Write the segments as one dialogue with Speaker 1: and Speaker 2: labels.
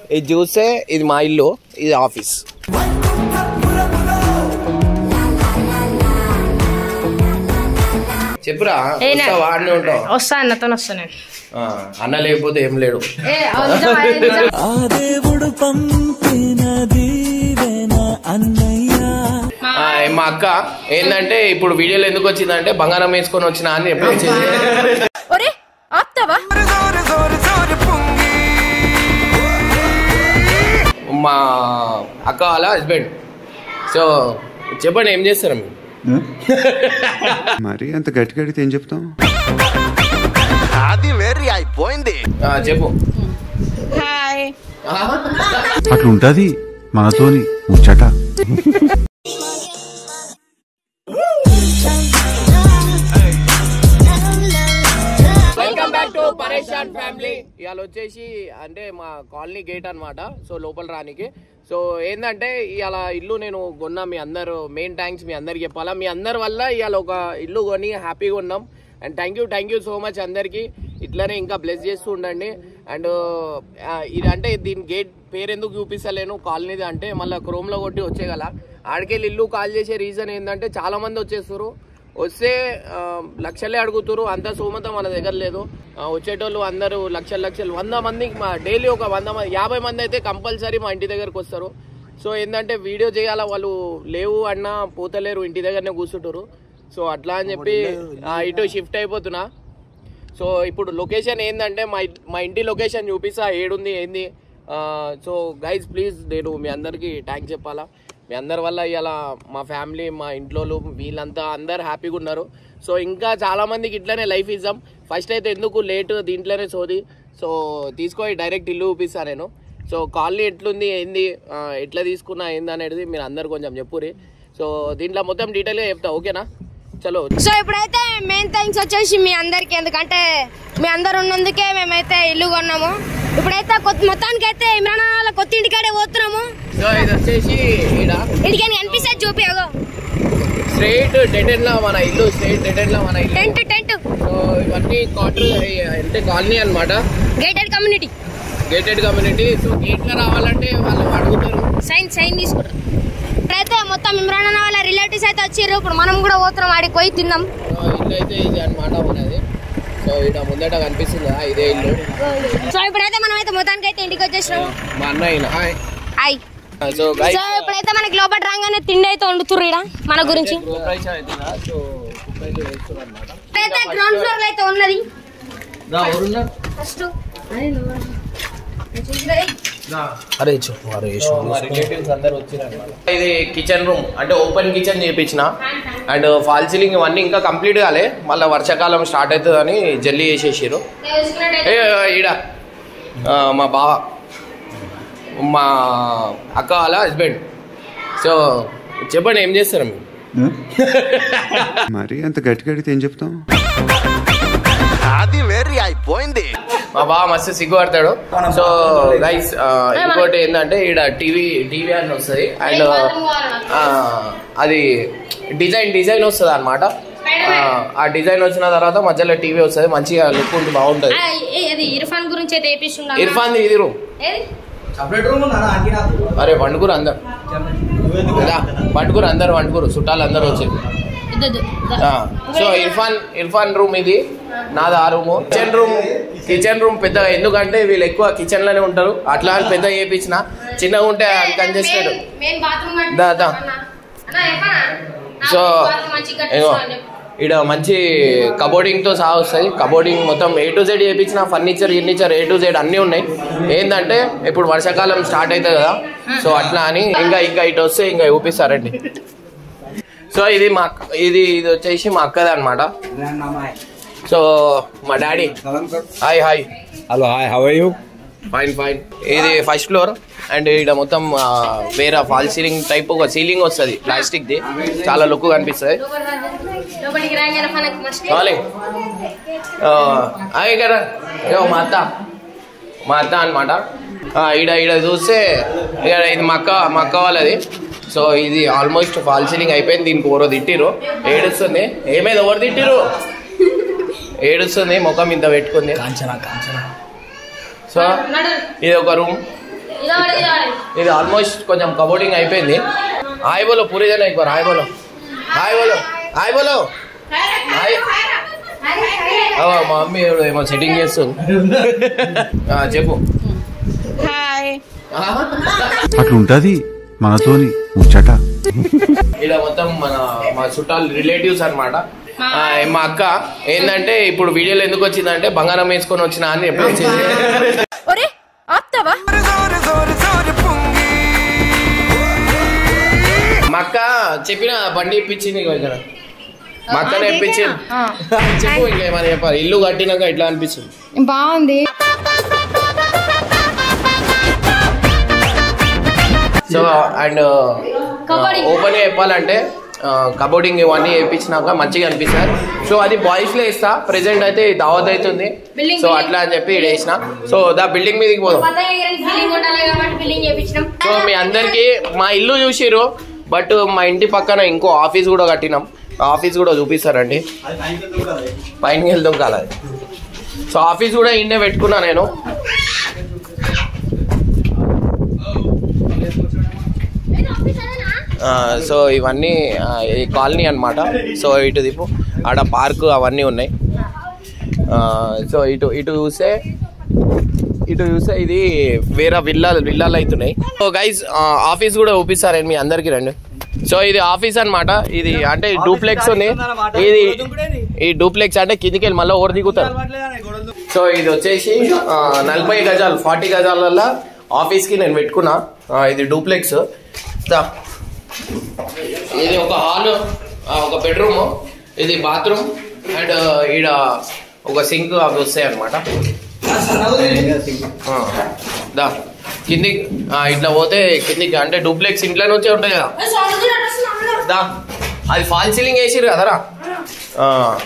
Speaker 1: ఇది చూస్తే ఇది మా ఇల్లు ఇది ఆఫీస్ చెప్పురా
Speaker 2: ఏనా?
Speaker 1: వస్తావా? ఆడనే ఉంటావు
Speaker 2: వస్తా అన్నతో వస్తా నేను
Speaker 1: ఆ, అన్న లేకపోతే ఏం లేడు
Speaker 2: ఏ, నిజం, అదే నిజం.
Speaker 3: ఆ దేవుడు పంపిన దీవెన అన్నయ్య
Speaker 1: ఆ, మా అక్క ఏంటంటే ఇప్పుడు వీడియోలో ఎందుకు వచ్చిందంటే బంగారం వేసుకొని వచ్చిన అని ఎప్పుడు వచ్చింది
Speaker 2: ఒరే ఆప్తావా
Speaker 1: మా అక్క వాళ్ళ హస్బెండ్ సో చెప్పండి ఏం చేస్తారు మీరు
Speaker 4: మరి అంత గట్టి గడితే ఏం చెప్తాం
Speaker 5: అది వెర్రి అయిపోయింది
Speaker 1: ఆ, చెప్పు
Speaker 2: హాయ్
Speaker 1: ఆ?
Speaker 4: అట్లుంటది మనతోని ముచ్చట
Speaker 1: welcome back to Pareshan family ఇవాళ వచ్చేసి అంటే మా కాలనీ గేట్ అన్నమాట సో లోపల రానికి సో ఏంటంటే ఇవాళ ఇల్లు నేను కొన్నా మీ అందరు మెయిన్ థ్యాంక్స్ మీ అందరికి చెప్పాలా మీ అందరి వల్ల ఇవాళ ఒక ఇల్లు కొని హ్యాపీగా ఉన్నాం and thank you thank you so much అందరికి ఇట్లనే ఇంకా బ్లెస్ చేస్తూ ఉండండి అండ్ ఇది అంటే దీని గేట్ పేరు ఎందుకు చూపిస్తలేను కాలనీది అంటే మళ్ళీ క్రోమ్లో కొట్టి వచ్చేగల ఆడికెళ్ళి ఇల్లు కాల్ చేసే రీజన్ ఏంటంటే చాలా మంది వచ్చేస్తారు వస్తే ఆ, లక్షలే అడుగుతారు అంత సోమత మన దగ్గర లేదు ఆ, వచ్చేటోళ్ళు అందరూ లక్షలు లక్షలు వంద మంది మా డైలీ ఒక వంద మంది యాభై మంది అయితే కంపల్సరీ మా ఇంటి దగ్గరకు వస్తారు సో ఏంటంటే వీడియో చేయాలా వాళ్ళు లేవు అన్నా పోతలేరు ఇంటి దగ్గరనే కూర్చుంటారు సో అట్లా అని చెప్పి ఆ, ఇటు షిఫ్ట్ అయిపోతున్నా సో ఇప్పుడు లొకేషన్ ఏంటంటే మా ఇ- మా ఇంటి లొకేషన్ చూపిస్తా ఏడుంది ఏంది ఆ, సో గైజ్ ప్లీజ్ నేను మీ అందరికీ థ్యాంక్స్ చెప్పాలా మీ అందరి వల్ల ఇలా మా ఫ్యామిలీ మా ఇంట్లో వీళ్ళంతా అందరు హ్యాపీగా ఉన్నారు సో ఇంకా చాలా మందికి ఇట్లనే లైఫ్ ఇద్దాం ఫస్ట్ అయితే ఎందుకు లేట్ దీంట్లోనే సోది సో తీసుకొని డైరెక్ట్ ఇల్లు చూపిస్తా నేను సో కాలనీ ఎట్లుంది ఏంది ఆ, ఎట్లా తీసుకున్నా ఏంది అనేది మీరు అందరు కొంచెం చెప్పురి సో దీంట్లో మొత్తం డీటెయిల్గా చెప్తా ఓకేనా చలో
Speaker 2: సో ఇప్పుడైతే మెయిన్ థ్యాంక్స్ వచ్చేసి మీ అందరికి ఎందుకంటే మీ అందరు ఉన్నందుకే మేమైతే ఇల్లు కొన్నాము ఇప్పుడైతే కొత్త మొత్తానికి అయితే ఇమ్రాన్ వాళ్ళ కొత్త ఇంటికాడే పోతున్నాము
Speaker 1: సో ఇది వచ్చేసి ఈడ
Speaker 2: ఇంటికి కనిపిస్తే చూపి అగో
Speaker 1: స్ట్రైట్ డెటెన్ లా మన ఇల్లు స్ట్రైట్ డెటెన్ లా మన ఇల్లు
Speaker 2: టెంట్ టెంట్
Speaker 1: సో ఇవన్నీ క్వార్టర్ అంటే కాలనీ అన్నమాట
Speaker 2: gated community
Speaker 1: gated community so gate లో రావాలంటే వాళ్ళు అడుగుతారు
Speaker 2: సైన్ సైన్ తీసుకుంటారు ఇప్పుడైతే మొత్తం ఇమ్రాన్ అన్న వాళ్ళ రిలేటివ్స్ అయితే వచ్చారు ఇప్పుడు మనం కూడా పోతున్నాం ఆడికి పోయి తిందాం
Speaker 1: సో ఇల్లు అయితే ఇది అన్నమాట ఉన్నది సో ఇట ముందట కనిపిస్తుందా ఇదే ఇల్లు
Speaker 2: సో ఇప్పుడైతే మనం అయితే మొత్తానికి అయితే ఇంటికి వచ్చేసినాము
Speaker 1: మా అన్న ఈయన hi
Speaker 2: hi
Speaker 1: so guys
Speaker 2: so ఇప్పుడైతే మనకి లోపల రాగానే తిండి అయితే వండుతుర్రు ఈడ మన గురించి
Speaker 1: గృహప్రవేశం అవుతుందా సో గృహప్రవేశం చేస్తున్నారు అన్నమాట
Speaker 2: ఇప్పుడైతే గ్రౌండ్ ఫ్లోర్ లో అయితే ఉన్నది
Speaker 1: రా, ఎవరున్నారు?
Speaker 2: ఫస్ట్
Speaker 1: అరే చెప్పు అరే మా రిలేటివ్స్ అందరు వచ్చినారు ఇది కిచెన్ రూమ్ అంటే ఓపెన్ కిచెన్ చేయించిన అండ్ ఫాల్ సీలింగ్ ఇవన్నీ ఇంకా కంప్లీట్ కాలే మళ్ళీ వర్షాకాలం స్టార్ట్ అవుతుందని జల్లి చేసేసారు ఏ ఈడ ఆ, మా బావ మా అక్క వాళ్ళ హస్బెండ్ సో చెప్పండి ఏం చేస్తారు మీరు
Speaker 4: మరి అంత గట్టి గడితే ఏం చెప్తాం
Speaker 5: అది వెర్రి అయిపోయింది
Speaker 1: మా బావ మస్తు సిగ్గుపడతాడు సో గైస్ ఇంకోటి ఏంటంటే ఈడ టీవీ టీవీ అని వస్తుంది అండ్ అది డిజైన్ డిజైన్ వస్తుంది అనమాట ఆ డిజైన్ వచ్చిన తర్వాత మధ్యలో టీవీ వస్తుంది మంచిగా లుక్ ఉంటుంది బాగుంటుంది
Speaker 2: అది ఇర్ఫాన్ గురించి అయితే వేపిస్తున్నాం
Speaker 1: ఇర్ఫాన్ ఇది రూమ్
Speaker 2: ఏది
Speaker 1: అరే వండుకురు అందరు కదా వండుకురు అందరు వండుకురు చుట్టాలు అందరు వచ్చి
Speaker 2: ఇద్దు, ఇద్దు.
Speaker 1: ఆ, సో ఇర్ఫాన్ ఇర్ఫాన్ రూమ్ ఇది నాది ఆ room kitchen room kitchen room పెద్దగా ఎందుకంటే వీళ్ళు ఎక్కువ కిచెన్ లోనే ఉంటారు అట్లా అని పెద్ద చేయించిన చిన్నగా ఉంటే కంజెస్టెడ్
Speaker 2: మెయిన్- మెయిన్ బాత్రూమ్
Speaker 1: దా, దా.
Speaker 2: అన్న, ఇర్ఫానా? నాకు
Speaker 1: సో
Speaker 2: బాత్రూమ్ మంచిగా
Speaker 1: ఇగో
Speaker 2: కట్టించు అని చెప్పు.
Speaker 1: ఇక్కడ మంచి కబోర్డింగ్ తో సహా వస్తాయి కబోర్డింగ్ మొత్తం ఏ టు జెడ్ చేయించిన ఫర్నిచర్ గిర్నిచర్ ఏ టు జెడ్ అన్నీ ఉన్నాయి ఏంటంటే ఇప్పుడు వర్షాకాలం స్టార్ట్ అవుతుంది కదా సో అట్లా అని ఇంకా ఇంకా ఇటు వస్తే ఇంకా చూపిస్తారండి సో ఇది మా అక్క- ఇది ఇది వచ్చేసి మా అక్కది అనమాట సో మా daddy hi hi
Speaker 6: hello hi how are you
Speaker 1: fine fine ఇది ఫస్ట్ ఫ్లోర్ అండ్ ఇక్కడ మొత్తం ఆ, వేరే ఫాల్ సీలింగ్ టైప్ ఒక సీలింగ్ వస్తుంది ప్లాస్టిక్ ది చాలా లుక్ కనిపిస్తుంది
Speaker 2: లోపలికి రాగానే మనకి మస్ట్
Speaker 1: కావాలి అయ్యి కదా ఇగో మా అత్త మా అత్త అనమాట ఈడ ఈడ చూస్తే ఇక్కడ ఇది మా అక్క మా అక్క వాళ్ళది సో ఇది ఆల్మోస్ట్ ఫాల్ సీలింగ్ అయిపోయింది దీనికి ఎవరో తిట్టిరు ఏడుస్తుంది ఏమైంది ఎవరు తిట్టిరు ఏడుస్తుంది ముఖం ఇంత పెట్టుకుంది సో ఇది ఒక రూమ్ ఇది ఆల్మోస్ట్ కొంచెం కబోర్డింగ్ అయిపోయింది హాయ్ బోలో పూరి జన ఎక్కువ హాయ్ బోలో హాయ్ బోలో హాయ్ బోలో హాయ్ ఓ, మా మమ్మీ ఎవడో ఏమో సెట్టింగ్ చేస్తుంది ఆ, చెప్పు
Speaker 6: హాయ్
Speaker 1: ఆహా.
Speaker 4: అట్లుంటది మనతోని ముచ్చట
Speaker 1: ఇలా మొత్తం మన మా చుట్టాలు రిలేటివ్స్ అనమాట మా అక్క ఏంటంటే ఇప్పుడు వీడియోలో ఎందుకు వచ్చిందంటే బంగారం వేసుకొని వచ్చిన అని ఎప్పుడు వచ్చింది
Speaker 6: ఒరే ఆప్తావా
Speaker 1: మా అక్క చెప్పిన బండి ఇప్పించింది ఇగో ఇక్కడ మా అక్కనే ఇప్పించింది చెప్పు ఇంకేమైనా చెప్పాలి ఇల్లు కట్టినాక ఇట్లా అనిపిస్తుంది
Speaker 2: బాగుంది
Speaker 1: సో అండ్ ఓపెన్ గా చెప్పాలంటే కబోర్డింగ్ ఇవన్నీ వేయించినాక మంచిగా అనిపిస్తారు సో అది బాయ్స్ లో ఇస్తా ప్రెసెంట్ అయితే ఈ దావత్ అవుతుంది
Speaker 2: Building,
Speaker 1: సో అట్లా అని చెప్పి ఇక్కడ వేసిన సో దా బిల్డింగ్ మీదకి పోదాం
Speaker 2: బిల్డింగ్ ఉండాలి కాబట్టి బిల్డింగ్ చేపించడం
Speaker 1: సో మీ అందరికి మా ఇల్లు చూసిరు బట్ మా ఇంటి పక్కన ఇంకో ఆఫీస్ కూడా కట్టినాం ఆ ఆఫీస్ కూడా చూపిస్తారండి పైన వెళ్దాం కాదు సో ఆఫీస్ కూడా ఇండే పెట్టుకున్నా నేను ఆ, సో ఇవన్నీ ఆ, ఈ కాలనీ అన్నమాట సో ఇటు దిప్పు ఆడ పార్క్ అవన్నీ ఉన్నాయి ఆ, సో ఇటు ఇటు చూస్తే ఇటు చూస్తే ఇది వేరే విల్లా విల్లాలు అవుతున్నాయి సో గైజ్ ఆఫీస్ కూడా చూపిస్తారండి మీ అందరికి రండి సో ఇది ఆఫీస్ అన్నమాట ఇది అంటే డూప్లెక్స్ ఉంది ఇది ఈ డూప్లెక్స్ అంటే కిందికి వెళ్ళి మళ్ళీ ఓవర్ దిగుతారు సో ఇది వచ్చేసి ఆ, నలభై గజాలు ఫార్టీ గజాల ఆఫీస్ కి నేను పెట్టుకున్నా ఆ, ఇది డూప్లెక్స్ దా. ఇది ఒక హాల్ ఒక బెడ్రూమ్ ఇది బాత్రూమ్ అండ్ ఈడ ఒక సింక్ అవి వస్తాయి అనమాట దా కింది ఆ, ఇట్లా పోతే కిందికి అంటే డూప్లెక్స్ ఇంట్లో నుంచే ఉంటాయి కదా దా అది ఫాల్ సీలింగ్ వేసిరు కదరా ఆ.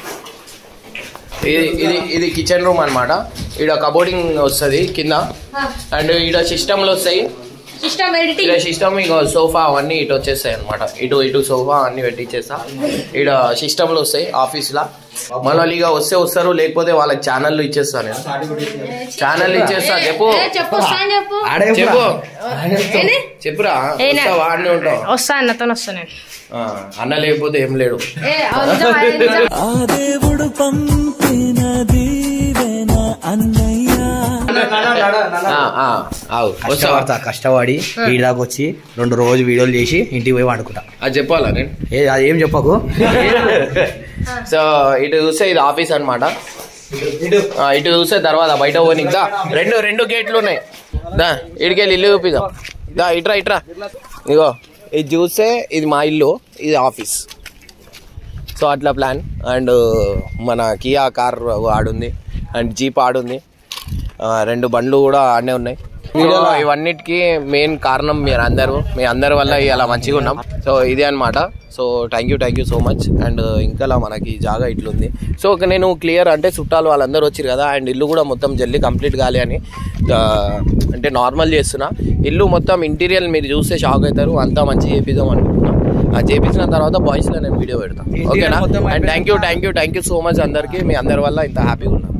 Speaker 1: ఇది ఇది ఇది కిచెన్ రూమ్ అన్నమాట ఈడ కబోర్డింగ్ వస్తుంది కింద అండ్ ఈడ సిస్టమ్లు వస్తాయి
Speaker 2: సిస్టమ్ ఎడిటింగ్
Speaker 1: ఇలా సిస్టమ్ ఇక సోఫా అవన్నీ ఇటు వచ్చేస్తాయి అనమాట ఇటు ఇటు సోఫా అన్ని పెట్టించేస్తా ఇక్కడ సిస్టమ్లు వస్తాయి ఆఫీస్ లా మళ్ళీ ఇక వస్తే వస్తారు లేకపోతే వాళ్ళకి ఛానల్ ఇచ్చేస్తా నేను ఛానల్ ఇచ్చేస్తా చెప్పు
Speaker 2: చెప్పు వస్తాను చెప్పు
Speaker 1: చెప్పు
Speaker 2: ఏంది?
Speaker 1: చెప్పురా
Speaker 2: ఏనా?
Speaker 1: వస్తావా అన్నీ ఉంటావు
Speaker 2: వస్తా అన్నతో వస్తా నేను
Speaker 1: ఆ, అన్న లేకపోతే ఏం లేడు
Speaker 2: ఏ, ఆ నిజం, ఆ నిజం.
Speaker 3: ఆ దేవుడు పంపిన దీవెన అన్నయ్య
Speaker 1: ఆ, ఆ, ఆగు. వస్తావా
Speaker 7: కష్టపడతా కష్టపడి వీడిదాకా వచ్చి రెండు రోజు వీడియోలు చేసి ఇంటికి పోయి వండుకుంటా
Speaker 1: అది చెప్పాలా నేను
Speaker 7: ఏ అది ఏం చెప్పకు
Speaker 1: సో ఇటు చూస్తే ఇది ఆఫీస్ అనమాట ఇటు చూస్తే తర్వాత బయట పోనీ దా రెండు రెండు గేట్లు ఉన్నాయి దా ఇడికెళ్ళి ఇల్లు చూపిద్దాం దా ఇట్రా ఇట్రా ఇగో ఇది చూస్తే ఇది మా ఇల్లు ఇది ఆఫీస్ సో అట్లా ప్లాన్ అండ్ మన కియా కార్ ఆడుంది అండ్ జీప్ ఆడుంది ఆ, రెండు బండ్లు కూడా ఆడనే ఉన్నాయి సో ఇవన్నిటికీ మెయిన్ కారణం మీరు అందరూ మీ అందరి వల్ల ఇలా మంచిగా ఉన్నాం సో ఇదే అన్నమాట so thank you thank you so much and ఇంకా మనకి జాగా ఇట్లుంది సో ఒక నేను క్లియర్ అంటే చుట్టాలు వాళ్ళందరూ వచ్చారు కదా అండ్ ఇల్లు కూడా మొత్తం జల్దీ కంప్లీట్ కాలే అని ఆ, అంటే నార్మల్ చేస్తున్నా ఇల్లు మొత్తం ఇంటీరియర్ మీరు చూస్తే షాక్ అవుతారు అంతా మంచిగా చేపిద్దాం అనుకుంటున్నాం అది చేపించిన తర్వాత బాయ్స్లో నేను వీడియో పెడతాను ఓకేనా and thank you thank you thank you so much అందరికీ మీ అందరి వల్ల ఇంత హ్యాపీగా ఉన్నాను